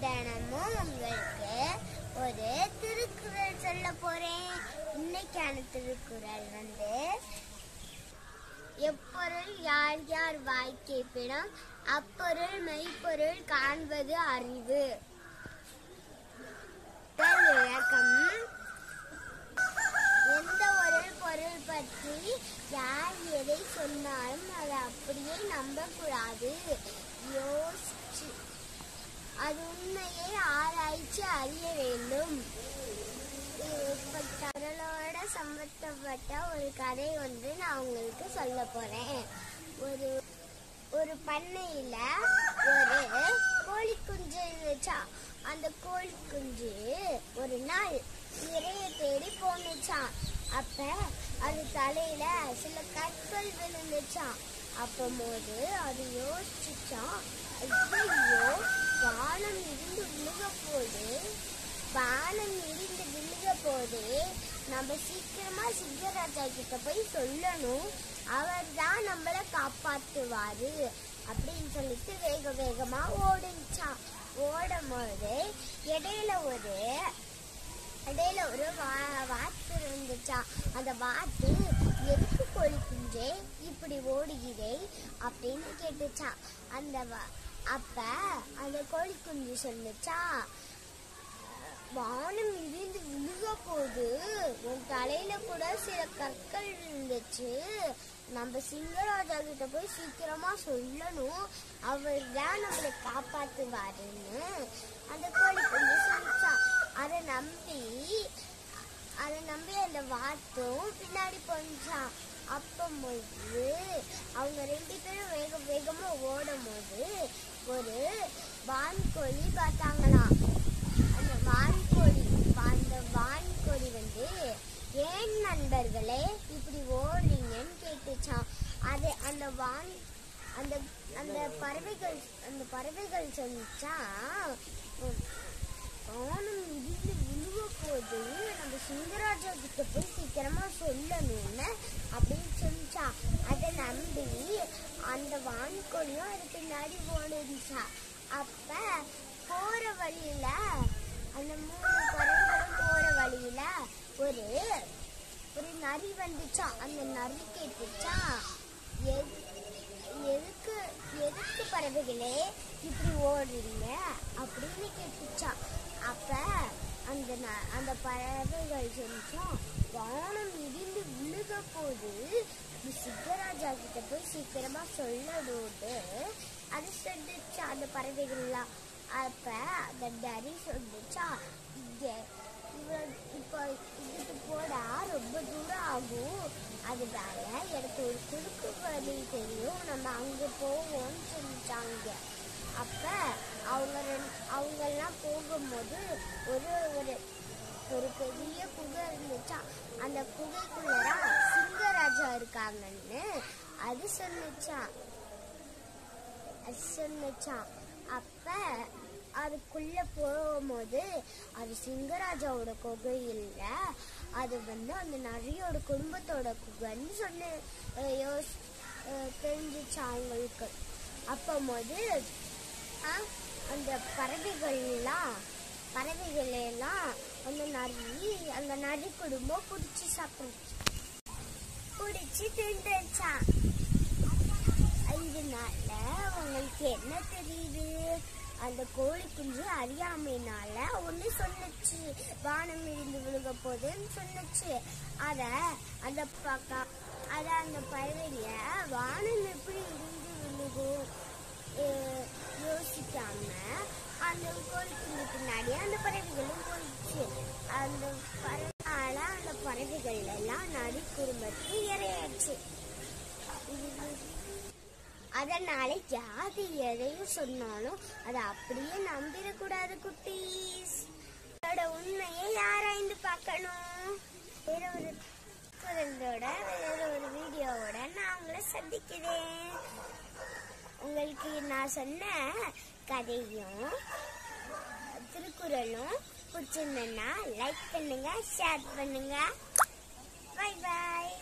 தினமும் உங்களுக்கு ஒரு திருக்குறள் சொல்ல போறேன் இன்னைக்கான திருக்குறள் வந்து எப்பொருள் யார் யார் வாய் கேட்பிடம் அப்பொருள் மெய்ப்பொருள் காண்பது அறிவு முதல் விளக்கம் எந்த ஒரு பொருள் பற்றி யார் எதை சொன்னாலும் அதை அப்படியே நம்பக்கூடாது யோசிச்சு அது உண்மையை ஆராய்ச்சி அறிய வேண்டும் இப்ப கடலோட சம்பந்தப்பட்ட ஒரு கதை வந்து நான் உங்களுக்கு சொல்ல போறேன் ஒரு ஒரு பண்ணையில ஒரு கோழி குஞ்சு இருந்துச்சா அந்த கோழி குஞ்சு ஒரு நாள் நிறைய தேடி போனுச்சான் அப்ப அது தலையில சில கற்கள் விழுந்துச்சான் அப்ப போது அது யோசிச்சுச்சான் ஐயோ வானம் இருந்து விழுக போது வானம் இருந்து விழுக போதே நம்ம சீக்கிரமா சிங்கராஜா கிட்ட போய் சொல்லணும் அவர் தான் நம்மள காப்பாத்துவாரு அப்படின்னு சொல்லிட்டு வேக வேகமா ஓடிச்சான் ஓடும் போது இடையில ஒரு இடையில ஒரு வா- வாத்து இருந்துச்சா அந்த வாத்து எதுக்கு கோழி குஞ்சே இப்படி ஓடுகிறே அப்படின்னு கேட்டுச்சான் அந்த வா- அப்ப அந்த கோழி குஞ்சு சொல்லுச்சா வானம் இடிந்து விழுக போது உன் தலையில கூட சில கற்கள் இருந்துச்சு நம்ம சிங்கராஜா கிட்ட போய் சீக்கிரமா சொல்லணும் அவர் தான் நம்மளை காப்பாத்துவாருன்னு அந்த கோழி குஞ்சு சொல்லிச்சான் அதை நம்பி அதை நம்பி அந்த வாத்தும் பின்னாடி போனிச்சான் அப்போது அவங்க ரெண்டு பேரும் வேக வேகமா ஓடும் போது ஒரு வான்கோழி பார்த்தாங்களாம் அந்த வான்கோழி அந்த வான்கோழி வந்து ஏன் நண்பர்களே இப்படி ஓடுறீங்கன்னு கேட்டுச்சான் அது அந்த வான் அந்த அந்த பறவைகள் அந்த பறவைகள் சொல்லிச்சா வானம் இடிந்து விழுவ போது நம்ம சிங்கராஜா கிட்ட போய் சீக்கிரமா சொல்லணும்னு அப்படின்னு சொல்லிச்சா அதை நம்பி அந்த வான்கோழியும் அது பின்னாடி ஓடுச்சா அப்ப போற வழியில அந்த மூணு பறவைகளும் போற வழியில ஒரு ஒரு நரி வந்துச்சா அந்த நரி கேட்டுச்சா எது எதுக்கு எதுக்கு பறவைகளே இப்படி ஓடுறீங்க அப்படின்னு கேட்டுச்சா அப்ப அந்த ந- அந்த பறவைகள் சொல்லிச்சோம் வானம் இடிந்து விழுக போது நீ சித்தராஜா கிட்ட போய் சீக்கிரமா சொல்லணும்னு அது சொல்லிச்சா அந்த பறவைகள்லாம் அப்ப அந்த நரி சொல்லிச்சா இங்க இவ்வளவு இப்போ இதுக்கு போடா ரொம்ப தூரம் ஆகும் அதனால எனக்கு ஒரு குறுக்கு வழி தெரியும் நம்ம அங்க போவோம்னு சொல்லிட்டாங்க அப்ப அவங்க ரெண்- அவங்க எல்லாம் போகும்போது ஒரு ஒரு ஒரு பெரிய குகை இருந்துச்சா அந்த குகைக்குள்ளதான் சிங்கராஜா இருக்காங்கன்னு அது சொல்லுச்சான் அது சொன்னுச்சான் அப்ப அதுக்குள்ள போகும்போது அது சிங்கராஜாவோட குகை இல்ல அது வந்து அந்த நரியோட குடும்பத்தோட குகைன்னு சொன்ன அஹ் யோஸ் அஹ் தெரிஞ்சுச்சா அவங்களுக்கு அப்போ போது அந்த பறவைகள்லாம் பறவைகள் எல்லாம் அந்த நரி அந்த நரி குடும்பம் பிடிச்சி சாப்பிடுச்சு பிடிச்சி தின்றுச்சான் இதனால உங்களுக்கு என்ன தெரியுது அந்த கோழி குஞ்சு அறியாமைனால ஒண்ணு சொன்னுச்சு வானம் இருந்து விழுக போதுன்னு சொன்னுச்சு அத அந்த பக்கம் அத அந்த பறவைங்க வானம் எப்படி இருந்து விழுகும் அஹ் யோசிக்காம அந்த கோழி குஞ்சு பின்னாடி அந்த பறவைகளும் போயிடுச்சு அந்த பறவைனால அந்த பறவைகள் எல்லாம் நரி குடும்பத்துக்கு இரையாச்சு அதனால ஜாதி எதையும் சொன்னாலும் அதை அப்படியே நம்பிடக்கூடாது குட்டீஸ் அதோட உண்மையை ஆராய்ந்து பார்க்கணும் வேற ஒரு குரலோட வேற ஒரு வீடியோவோட நான் உங்களை சந்திக்கிறேன் உங்களுக்கு நான் சொன்ன கதையும் திருக்குறளும் பிடிச்சிருந்தேன்னா லைக் பண்ணுங்க ஷேர் பண்ணுங்க பை பாய்